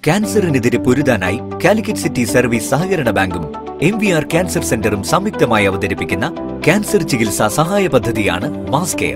ക്യാൻസറിനെതിരെ പൊരുതാനായി Calicut city service സഹകരണ ബാങ്കും എം വി ആർ ക്യാൻസർ സെന്ററും സംയുക്തമായി അവതരിപ്പിക്കുന്ന ക്യാൻസർ ചികിത്സാ സഹായ പദ്ധതിയാണ് മാസ് കെയർ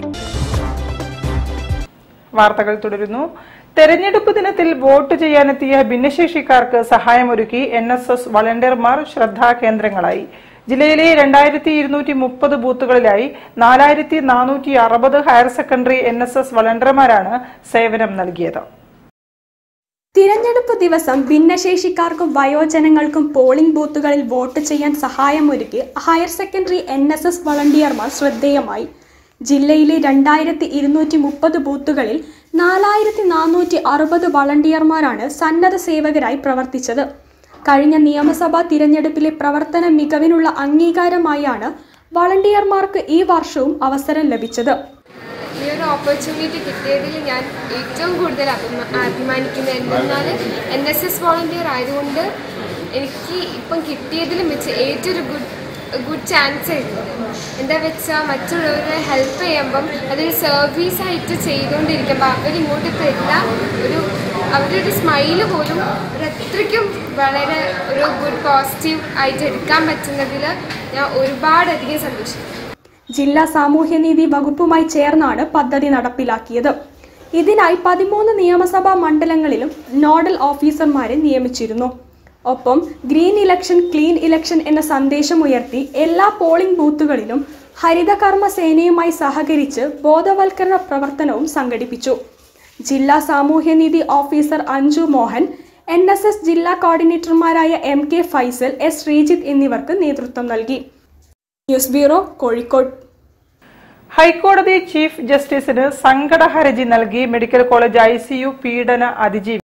വാർത്തകൾ തുടരുന്നു തെരഞ്ഞെടുപ്പ് ദിനത്തിൽ വോട്ട് ചെയ്യാനെത്തിയ ഭിന്നശേഷിക്കാർക്ക് സഹായമൊരുക്കി എൻ എസ് എസ് വളണ്ടിയർമാർ ശ്രദ്ധാകേന്ദ്രങ്ങളായി ജില്ലയിലെ രണ്ടായിരത്തി ഇരുന്നൂറ്റി മുപ്പത് ബൂത്തുകളിലായി നാലായിരത്തി നാനൂറ്റി അറുപത് higher secondary N S S വളണ്ടിയർമാരാണ് സേവനം നൽകിയത് തിരഞ്ഞെടുപ്പ് ദിവസം ഭിന്നശേഷിക്കാർക്കും വയോജനങ്ങൾക്കും പോളിംഗ് ബൂത്തുകളിൽ വോട്ട് ചെയ്യാൻ സഹായമൊരുക്കി higher secondary N S S വളണ്ടിയർമാർ ശ്രദ്ധേയമായി ജില്ലയിലെ രണ്ടായിരത്തി ഇരുന്നൂറ്റി മുപ്പത് ബൂത്തുകളിൽ നാലായിരത്തി നാനൂറ്റി അറുപത് വളണ്ടിയർമാരാണ് സന്നദ്ധ സേവകരായി പ്രവർത്തിച്ചത് കഴിഞ്ഞ നിയമസഭാ തിരഞ്ഞെടുപ്പിലെ പ്രവർത്തന മികവിനുള്ള അംഗീകാരമായാണ് വളണ്ടിയർമാർക്ക് ഈ വർഷവും അവസരം ലഭിച്ചത് ഈ ഒരു ഓപ്പർച്യൂണിറ്റി കിട്ടിയതിൽ ഞാൻ ഏറ്റവും കൂടുതൽ അഭിമാ അഭിമാനിക്കുന്നത് എന്തെന്നാൽ എൻ എസ് എസ് വോളണ്ടിയർ ആയതുകൊണ്ട് എനിക്ക് ഇപ്പം കിട്ടിയതിലും വെച്ച് ഏറ്റവും ഒരു ഗുഡ് ഗുഡ് ചാൻസ് ആയിരുന്നു എന്താ വെച്ചാൽ മറ്റുള്ളവരെ ഹെൽപ്പ് ചെയ്യുമ്പം അതൊരു സർവീസായിട്ട് ചെയ്തുകൊണ്ടിരിക്കുമ്പോൾ അവരിങ്ങോട്ട് തരുന്ന ഒരു അവരുടെ ഒരു സ്മൈല് പോലും ഒരു അത്രയ്ക്കും വളരെ ഒരു ഗുഡ് പോസിറ്റീവ് ആയിട്ട് എടുക്കാൻ പറ്റുന്നതിൽ ഞാൻ ഒരുപാടധികം സന്തോഷിക്കുന്നു ജില്ലാ സാമൂഹ്യനീതി വകുപ്പുമായി ചേർന്നാണ് പദ്ധതി നടപ്പിലാക്കിയത് ഇതിനായി പതിമൂന്ന് നിയമസഭാ മണ്ഡലങ്ങളിലും നോഡൽ ഓഫീസർമാരെ നിയമിച്ചിരുന്നു ഒപ്പം ഗ്രീൻ ഇലക്ഷൻ ക്ലീൻ ഇലക്ഷൻ എന്ന സന്ദേശം ഉയർത്തി എല്ലാ പോളിംഗ് ബൂത്തുകളിലും ഹരിതകർമ്മ സേനയുമായി സഹകരിച്ച് ബോധവൽക്കരണ പ്രവർത്തനവും സംഘടിപ്പിച്ചു ജില്ലാ സാമൂഹ്യനീതി officer Anju Mohan N S S ജില്ലാ കോർഡിനേറ്റർമാരായ M K Faisal S Sreejith എന്നിവർക്ക് നേതൃത്വം നൽകി ന്യൂസ് ബ്യൂറോ കോഴിക്കോട് ഹൈക്കോടതി ചീഫ് ജസ്റ്റിസിന് സങ്കട ഹർജി നൽകി medical college I C U പീഡന അതിജീവി